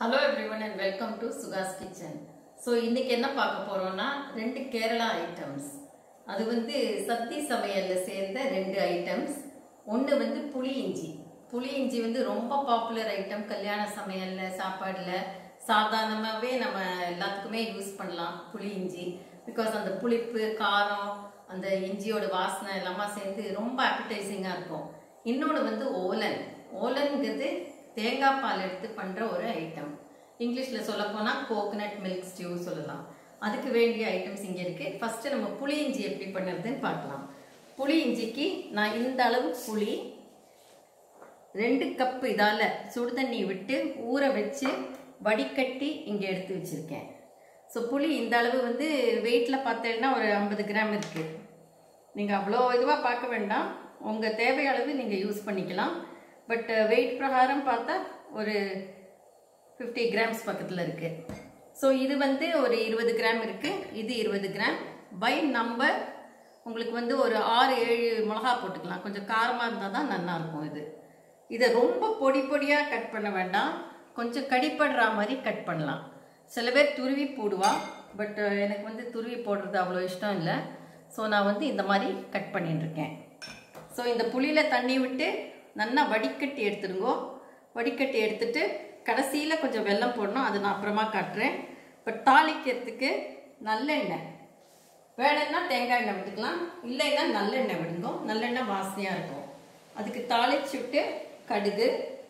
hello everyone and welcome to சுகாஸ் kitchen so இன்னைக்கு என்ன பார்க்க போறோம்னா ரெண்டு கேரளா ஐட்டம்ஸ் அது வந்து சத்தி சமையல்ல சேர்ந்த ரெண்டு ஐட்டம்ஸ் ஒன்று வந்து புளி இஞ்சி புளி இஞ்சி வந்து ரொம்ப பாப்புலர் ஐட்டம் கல்யாண சமையல்ல சாப்பாடுல சாதாரணமாகவே நம்ம எல்லாத்துக்குமே யூஸ் பண்ணலாம் புளி இஞ்சி பிகாஸ் அந்த புளிப்பு காரம் அந்த இஞ்சியோட வாசனை எல்லாமே சேர்ந்து ரொம்ப appetizing-ஆ இருக்கும் இன்னொன்று வந்து ஓலன் ஓலன்கிறது தேங்காய் பால் எடுத்து பண்ணுற ஒரு ஐட்டம் இங்கிலீஷில் சொல்ல போனால் கோகனட் மில்க் ஸ்டியூ சொல்லலாம் அதுக்கு வேண்டிய ஐட்டம்ஸ் இங்கே இருக்குது ஃபஸ்ட்டு நம்ம புளி இஞ்சி எப்படி பண்ணுறதுன்னு பார்க்கலாம் புளி இஞ்சிக்கு நான் இந்த அளவு புளி ரெண்டு கப்பு இதால் சுடுதண்ணி விட்டு ஊற வச்சு வடிகட்டி இங்கே எடுத்து வச்சுருக்கேன் ஸோ புளி இந்த அளவு வந்து வெயிட்டில் பார்த்தீங்கன்னா ஒரு ஐம்பது கிராம் இருக்குது நீங்கள் அவ்வளோ இதுவாக பார்க்க வேண்டாம் உங்கள் தேவை அளவு நீங்கள் யூஸ் பண்ணிக்கலாம் பட் வெயிட் பிரகாரம் பார்த்தா ஒரு ஃபிஃப்டி கிராம்ஸ் பக்கத்தில் இருக்குது ஸோ இது வந்து ஒரு இருபது கிராம் இருக்குது இது இருபது கிராம் பை நம்பர் உங்களுக்கு வந்து ஒரு ஆறு ஏழு மிளகா போட்டுக்கலாம் கொஞ்சம் காரமாக இருந்தால் தான் நல்லா இருக்கும் இது இதை ரொம்ப பொடி பொடியாக கட் பண்ண வேண்டாம் கொஞ்சம் கடிப்படுற மாதிரி கட் பண்ணலாம் சில பேர் துருவி போடுவா பட் எனக்கு வந்து துருவி போடுறது அவ்வளோ இஷ்டம் இல்லை ஸோ நான் வந்து இந்த மாதிரி கட் பண்ணிட்டு இருக்கேன் ஸோ இந்த புளியில் தண்ணி விட்டு நல்லா வடிகட்டி எடுத்துடுங்கோ வடிகட்டி எடுத்துட்டு கடைசியில் கொஞ்சம் வெல்லம் போடணும் அது நான் அப்புறமா காட்டுறேன் பட் தாளிக்கிறதுக்கு நல்லெண்ணெய் வேணும்னா தேங்காய் எண்ணெய் விட்டுக்கலாம் இல்லைன்னா நல்லெண்ணெய் விடுங்க நல்லெண்ணெய் வாசனையாக இருக்கும் அதுக்கு தாளிச்சு விட்டு கடுகு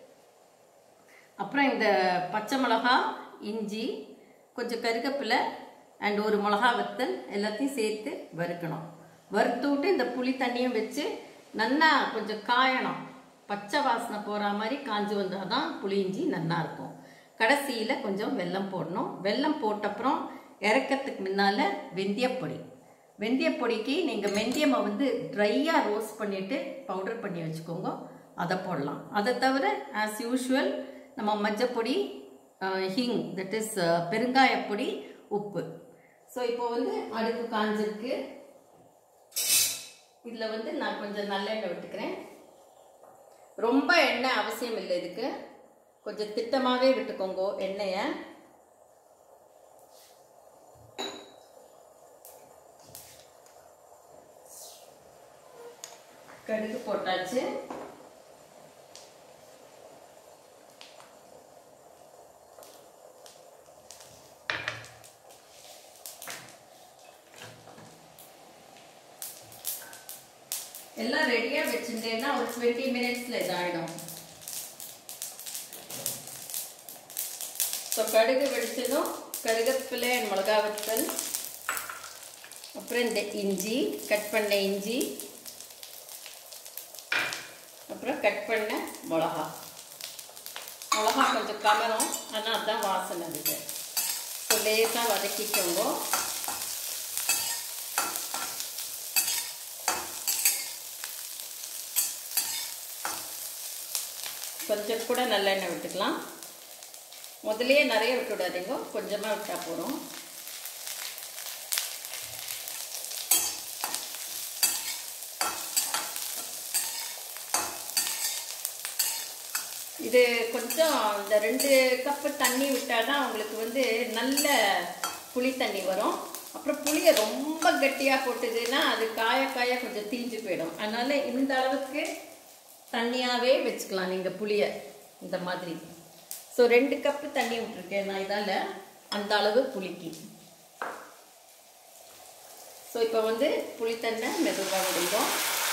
அப்புறம் இந்த பச்சை மிளகா இஞ்சி கொஞ்சம் கருகப்பிலை அண்ட் ஒரு மிளகா வத்தல் எல்லாத்தையும் சேர்த்து வறுக்கணும் வறுத்து விட்டு இந்த புளி தண்ணியும் வச்சு நல்லா கொஞ்சம் காயணும் பச்சை வாசனை போகிற மாதிரி காஞ்சி வந்தால் தான் புளி இஞ்சி நல்லா இருக்கும் கடைசியில் கொஞ்சம் வெல்லம் போடணும் வெல்லம் போட்டப்புறம் இறக்கிறதுக்கு முன்னால் வெந்தயப்பொடி வெந்தயப்பொடிக்கு நீங்கள் வெந்தயமை வந்து ட்ரையாக ரோஸ்ட் பண்ணிவிட்டு பவுடர் பண்ணி வச்சுக்கோங்க அதை போடலாம் அதை தவிர ஆஸ் யூஷுவல் நம்ம மஞ்சப்பொடி ஹிங் தட் இஸ் பெருங்காயப்பொடி உப்பு ஸோ இப்போ வந்து அடுப்பு காஞ்சிருக்கு இதில் வந்து நான் கொஞ்சம் நல்லெண்ணெய் விட்டுக்கிறேன் ரொம்ப எண்ணெய் அவசியம் இல்லை இதுக்கு கொஞ்சம் திட்டமாகவே விட்டுக்கோங்க எண்ணெயை கடுகு போட்டாச்சு எல்லாம் ரெடியாக வச்சுட்டேன்னா ஒரு டுவெண்ட்டி மினிட்ஸில் இதாகிடும் ஸோ கடுகு வெடிச்சதும் கருகப்பிலை மிளகா வத்தல் அப்புறம் இந்த இஞ்சி கட் பண்ண இஞ்சி அப்புறம் கட் பண்ண மிளகா மிளகா கொஞ்சம் கமரும் ஆனால் அதுதான் வாசனை இருக்குது ஸோ லேசாக வதக்கிக்கோங்க கொஞ்சம் கூட நல்லெண்ணெய் விட்டுக்கலாம் முதலையே நிறைய விட்டு விடாதீங்க கொஞ்சமாக விட்டால் போதும் இது கொஞ்சம் இந்த ரெண்டு கப்பு தண்ணி விட்டால் தான் உங்களுக்கு வந்து நல்ல புளி தண்ணி வரும் அப்புறம் புளியை ரொம்ப கட்டியாக போட்டுதுன்னா அது காய காய கொஞ்சம் தீஞ்சு போயிடும் அதனால் இந்த அளவுக்கு தண்ணியாகவே வச்சுக்கலாம் நீங்கள் புளியை இந்த மாதிரி ஸோ ரெண்டு கப்பு தண்ணி விட்டுருக்கேன் நான் இதால் அந்த அளவு புளிக்கு ஸோ இப்போ வந்து புளித்தண்ணை மெதுவாக விடுவோம்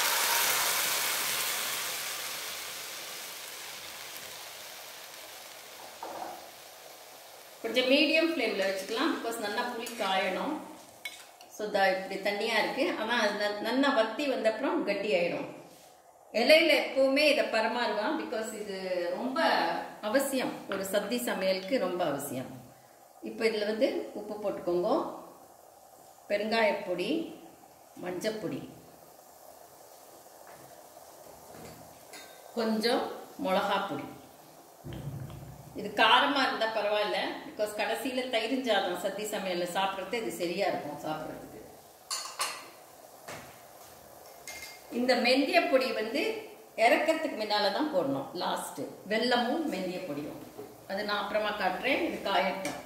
கொஞ்சம் மீடியம் ஃப்ளேமில் வச்சுக்கலாம் பிகாஸ் நல்லா புளி காயணும் ஸோ த இப்படி தண்ணியாக இருக்குது ஆனால் அது நல்லா வத்தி வந்தப்புறம் கட்டி ஆகிடும் இலையில எப்பவுமே இதை பரமாறுவான் பிகாஸ் இது ரொம்ப அவசியம் ஒரு சத்தி சமையலுக்கு ரொம்ப அவசியம் இப்போ இதில் வந்து உப்பு போட்டுக்கோங்க பெருங்காயப்பொடி மஞ்சப்பொடி கொஞ்சம் மிளகா பொடி இது காரமாக இருந்தால் பரவாயில்ல பிகாஸ் கடைசியில் தயிர் சாதம் சத்தி சமையலில் சாப்பிட்றது இது சரியாக இருக்கும் சாப்பிட்றதுக்கு இந்த மெந்திய பொடி வந்து இறக்கிறதுக்கு முன்னால தான் போடணும் லாஸ்ட்டு வெல்லமும் மெந்திய பொடியும் அது நான் அப்புறமா காட்டுறேன் இது காயட்டும்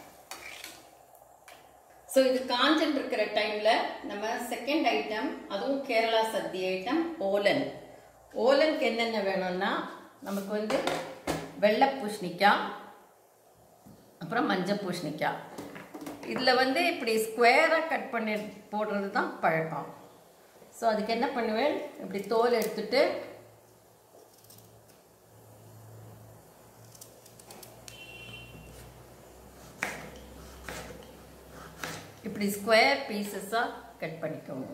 ஸோ இது காஞ்சன் இருக்கிற டைம்ல நம்ம செகண்ட் ஐட்டம் அதுவும் கேரளா சத்தி ஐட்டம் ஓலன் ஓலனுக்கு என்னென்ன வேணும்னா நமக்கு வந்து வெள்ளை பூசணிக்காய் அப்புறம் மஞ்சள் பூசணிக்காய் இதில் வந்து இப்படி ஸ்கொயராக கட் பண்ணி போடுறது தான் பழக்கம் ஸோ அதுக்கு என்ன பண்ணுவேன் இப்படி தோல் எடுத்துட்டு இப்படி ஸ்கொயர் பீசஸாக கட் பண்ணிக்கோங்க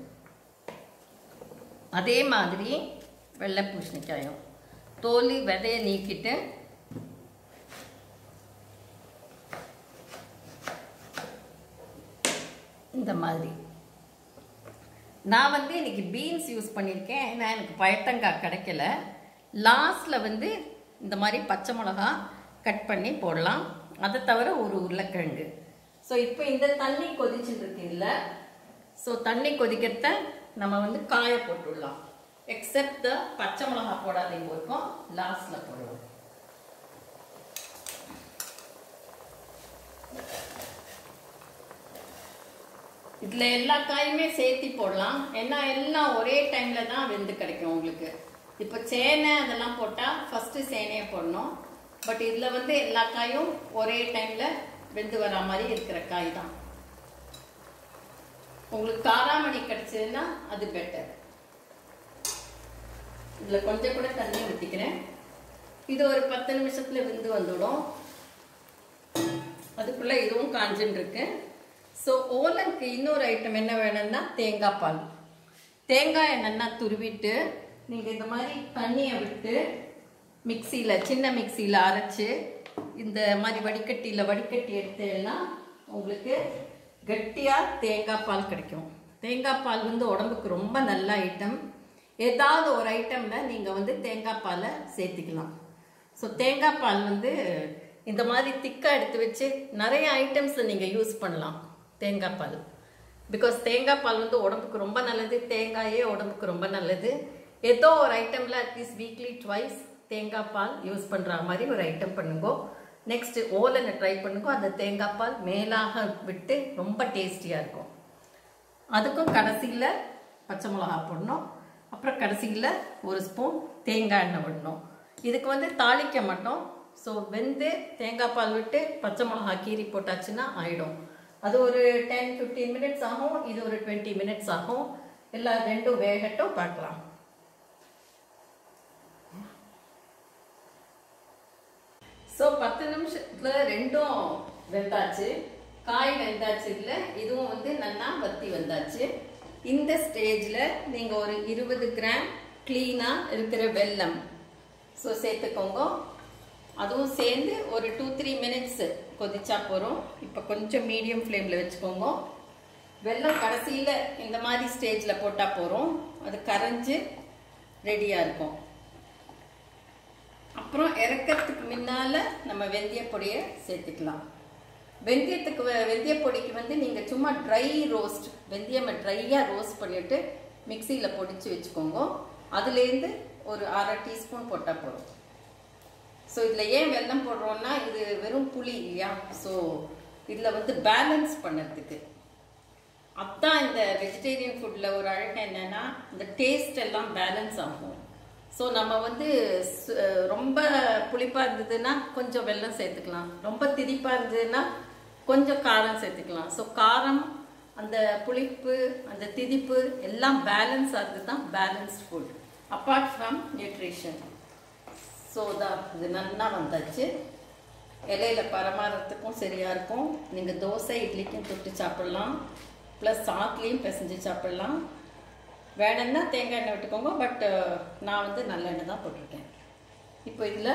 அதே மாதிரி வெள்ளை பூசணிக்காயும் தோலி விதையை நீக்கிட்டு இந்த மாதிரி நான் வந்து இன்னைக்கு பீன்ஸ் யூஸ் பண்ணியிருக்கேன் ஏன்னா எனக்கு பயத்தங்காய் கிடைக்கல லாஸ்டில் வந்து இந்த மாதிரி பச்சை மிளகா கட் பண்ணி போடலாம் அதை தவிர ஒரு உருளைக்கிழங்கு ஸோ இப்போ இந்த தண்ணி கொதிச்சுட்டு இருக்கு இல்லை ஸோ தண்ணி கொதிக்கிறத நம்ம வந்து காய போட்டுடலாம் எக்ஸப்ட் த பச்சை மிளகா போடாதீங்க இருக்கும் லாஸ்டில் போடுவோம் இதில் எல்லா காயுமே சேர்த்தி போடலாம் ஏன்னா எல்லாம் ஒரே டைமில் தான் வெந்து கிடைக்கும் உங்களுக்கு இப்போ சேனை அதெல்லாம் போட்டால் ஃபஸ்ட்டு சேனையை போடணும் பட் இதில் வந்து எல்லா காயும் ஒரே டைமில் வெந்து வர மாதிரி இருக்கிற காய் தான் உங்களுக்கு காராமணி கிடைச்சதுன்னா அது பெட்டர் இதில் கொஞ்சம் கூட தண்ணி ஊற்றிக்கிறேன் இது ஒரு பத்து நிமிஷத்தில் வெந்து வந்துடும் அதுக்குள்ளே இதுவும் காஞ்சுன்னு இருக்கு ஸோ ஓலனுக்கு இன்னொரு ஐட்டம் என்ன வேணும்னா தேங்காய் பால் தேங்காயை நல்லா துருவிட்டு நீங்கள் இந்த மாதிரி தண்ணியை விட்டு மிக்சியில் சின்ன மிக்சியில் அரைச்சி இந்த மாதிரி வடிகட்டியில் வடிகட்டி எடுத்தேன்னா உங்களுக்கு கட்டியாக தேங்காய் பால் கிடைக்கும் தேங்காய் பால் வந்து உடம்புக்கு ரொம்ப நல்ல ஐட்டம் ஏதாவது ஒரு ஐட்டமில் நீங்கள் வந்து தேங்காய் பாலை சேர்த்துக்கலாம் ஸோ தேங்காய் பால் வந்து இந்த மாதிரி திக்காக எடுத்து வச்சு நிறைய ஐட்டம்ஸை நீங்கள் யூஸ் பண்ணலாம் தேங்காய் பால் பிகாஸ் தேங்காய் பால் வந்து உடம்புக்கு ரொம்ப நல்லது தேங்காயே உடம்புக்கு ரொம்ப நல்லது ஏதோ ஒரு ஐட்டமில் அட்லீஸ்ட் வீக்லி ட்வைஸ் தேங்காய் பால் யூஸ் பண்ணுற மாதிரி ஒரு ஐட்டம் பண்ணுங்க நெக்ஸ்ட் ஓலனை ட்ரை பண்ணுங்க அந்த தேங்காய் பால் மேலாக விட்டு ரொம்ப டேஸ்டியாக இருக்கும் அதுக்கும் கடைசியில் பச்சை மிளகா போடணும் அப்புறம் கடைசியில் ஒரு ஸ்பூன் தேங்காய் எண்ணெய் விடணும் இதுக்கு வந்து தாளிக்க மாட்டோம் ஸோ வெந்து தேங்காய் பால் விட்டு பச்சை மிளகா கீரி போட்டாச்சுன்னா ஆயிடும் அது ஒரு டென் ஃபிஃப்டீன் மினிட்ஸ் ஆகும் இது ஒரு டுவெண்ட்டி மினிட்ஸ் ஆகும் எல்லாம் ரெண்டும் வேகட்டும் பார்க்கலாம் ஸோ பத்து நிமிஷத்துல ரெண்டும் வெந்தாச்சு காய் வெந்தாச்சு இல்லை இதுவும் வந்து நல்லா வத்தி வந்தாச்சு இந்த ஸ்டேஜில் நீங்கள் ஒரு இருபது கிராம் க்ளீனாக இருக்கிற வெல்லம் ஸோ சேர்த்துக்கோங்க அதுவும் சேர்ந்து ஒரு டூ த்ரீ மினிட்ஸ் கொதிச்சா போகிறோம் இப்போ கொஞ்சம் மீடியம் ஃப்ளேமில் வச்சுக்கோங்க வெல்லம் கடைசியில் இந்த மாதிரி ஸ்டேஜில் போட்டால் போகிறோம் அது கரைஞ்சு ரெடியாக இருக்கும் அப்புறம் இறக்கிறதுக்கு முன்னால் நம்ம வெந்தய பொடியை சேர்த்துக்கலாம் வெந்தயத்துக்கு வ- வெந்தய பொடிக்கு வந்து நீங்கள் சும்மா ட்ரை ரோஸ்ட் வெந்தயமை ட்ரையாக ரோஸ்ட் பண்ணிவிட்டு மிக்சியில் பொடிச்சு வச்சுக்கோங்க அதுலேருந்து ஒரு அரை டீஸ்பூன் போட்டால் போதும் ஸோ இதில் ஏன் வெல்லம் போடுறோம்னா இது வெறும் புளி இல்லையா ஸோ இதில் வந்து பேலன்ஸ் பண்ணுறதுக்கு அதான் இந்த வெஜிடேரியன் ஃபுட்டில் ஒரு அழகு என்னன்னா இந்த டேஸ்ட் எல்லாம் பேலன்ஸ் ஆகும் ஸோ நம்ம வந்து சு- ரொம்ப புளிப்பாக இருந்ததுன்னா கொஞ்சம் வெல்லம் சேர்த்துக்கலாம் ரொம்ப திதிப்பாக இருந்ததுன்னா கொஞ்சம் காரம் சேர்த்துக்கலாம் ஸோ காரம் அந்த புளிப்பு அந்த திதிப்பு எல்லாம் பேலன்ஸ் ஆகுது தான் balanced food apart from nutrition so தான் இது நல்லா வந்தாச்சு இலையில பரமாறத்துக்கும் சரியாக இருக்கும் நீங்கள் தோசை இட்லிக்கும் தொட்டு சாப்பிடலாம் ப்ளஸ் சாத்துலேயும் பிசைஞ்சு சாப்பிடலாம் வேணும்னா தேங்காய் எண்ணெய் விட்டுக்கோங்க பட் நான் வந்து நல்லெண்ணெய் தான் போட்டிருக்கேன் இப்போ இதில்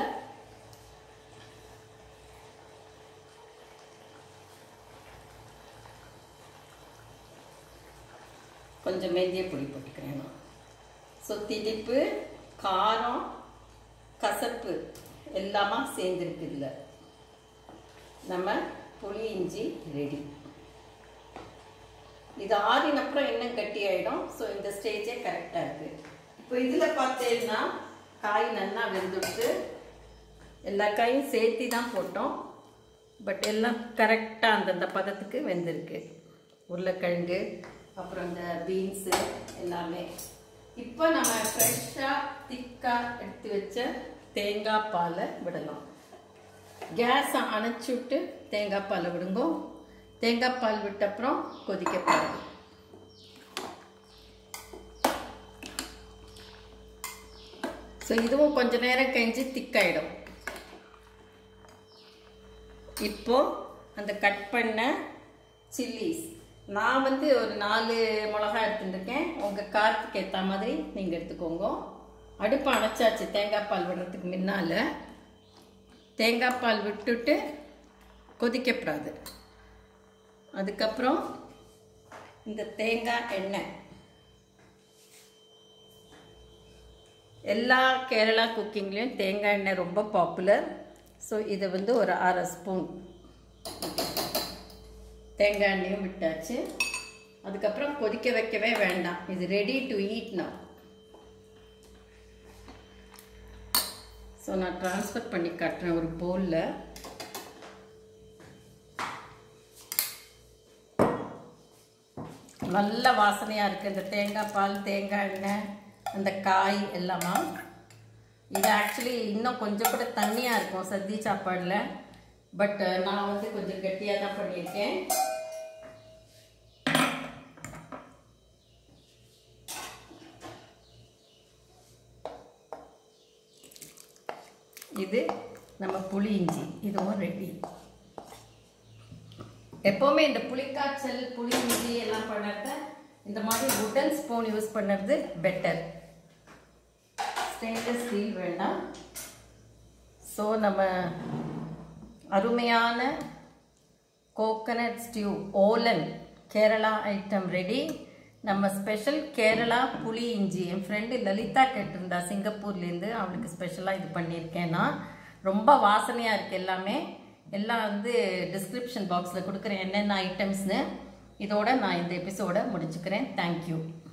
கொஞ்சம் மெந்திய பொடி போட்டுக்கிறேன் நான் ஸோ திதிப்பு காரம் கசப்பு எல்லாமா சேர்ந்துருக்கு இதில் நம்ம புளி இஞ்சி ரெடி இது ஆறின அப்புறம் இன்னும் கட்டி ஆயிடும் ஸோ இந்த ஸ்டேஜே கரெக்டாக இருக்கு இப்போ இதில் பார்த்தீங்கன்னா காய் நல்லா வெந்துடுச்சு எல்லா காயும் சேர்த்து தான் போட்டோம் பட் எல்லாம் கரெக்டாக அந்தந்த பதத்துக்கு வெந்திருக்கு உருளைக்கிழங்கு அப்புறம் இந்த பீன்ஸு எல்லாமே இப்போ நம்ம ஃப்ரெஷ்ஷாக திக்காக எடுத்து வச்ச தேங்காய் பாலை விடலாம் கேஸை அணைச்சி விட்டு தேங்காய் பாலை விடுங்கோ தேங்காய் பால் விட்ட அப்புறம் கொதிக்க பாருங்க ஸோ இதுவும் கொஞ்ச நேரம் கழிஞ்சு திக்காயிடும் இப்போ அந்த கட் பண்ண சில்லிஸ் நான் வந்து ஒரு நாலு மிளகா எடுத்துட்டுருக்கேன் உங்கள் காரத்துக்கு ஏற்ற மாதிரி நீங்கள் எடுத்துக்கோங்க அடுப்பு அணைச்சாச்சு தேங்காய் பால் விடுறதுக்கு முன்னால் தேங்காய் பால் விட்டுட்டு கொதிக்கப்படாது அதுக்கப்புறம் இந்த தேங்காய் எண்ணெய் எல்லா கேரளா குக்கிங்லேயும் தேங்காய் எண்ணெய் ரொம்ப பாப்புலர் ஸோ இதை வந்து ஒரு அரை ஸ்பூன் தேங்காய் எண்ணெயும் விட்டாச்சு அதுக்கப்புறம் கொதிக்க வைக்கவே வேண்டாம் இது ரெடி டு ஈட் நான் ஸோ நான் ட்ரான்ஸ்ஃபர் பண்ணி காட்டுறேன் ஒரு பவுலில் நல்ல வாசனையாக இருக்குது இந்த தேங்காய் பால் தேங்காய் எண்ணெய் அந்த காய் எல்லாமா இது ஆக்சுவலி இன்னும் கொஞ்சம் கூட தண்ணியாக இருக்கும் சத்தி சாப்பாடில் பட் நான் வந்து கொஞ்சம் கெட்டியாக தான் பண்ணியிருக்கேன் இது நம்ம புளி இஞ்சி இதுவும் ரெடி எப்போவுமே இந்த புளிக்காய்ச்சல் புளி இஞ்சி எல்லாம் பண்ணுறத இந்த மாதிரி உடன் ஸ்பூன் யூஸ் பண்ணுறது பெட்டர் ஸ்டெயின்லெஸ் ஸ்டீல் வேண்டாம் ஸோ நம்ம அருமையான coconut stew olan Kerala item ready நம்ம ஸ்பெஷல் கேரளா புளி இஞ்சி என் ஃப்ரெண்டு லலிதா கேட்டிருந்தா சிங்கப்பூர்லேருந்து அவளுக்கு ஸ்பெஷலாக இது பண்ணியிருக்கேன் நான் ரொம்ப வாசனையாக இருக்குது எல்லாமே எல்லாம் வந்து டிஸ்கிரிப்ஷன் பாக்ஸில் கொடுக்குறேன் என்னென்ன ஐட்டம்ஸ்னு இதோட நான் இந்த எபிசோடை முடிச்சுக்கிறேன் தேங்க்யூ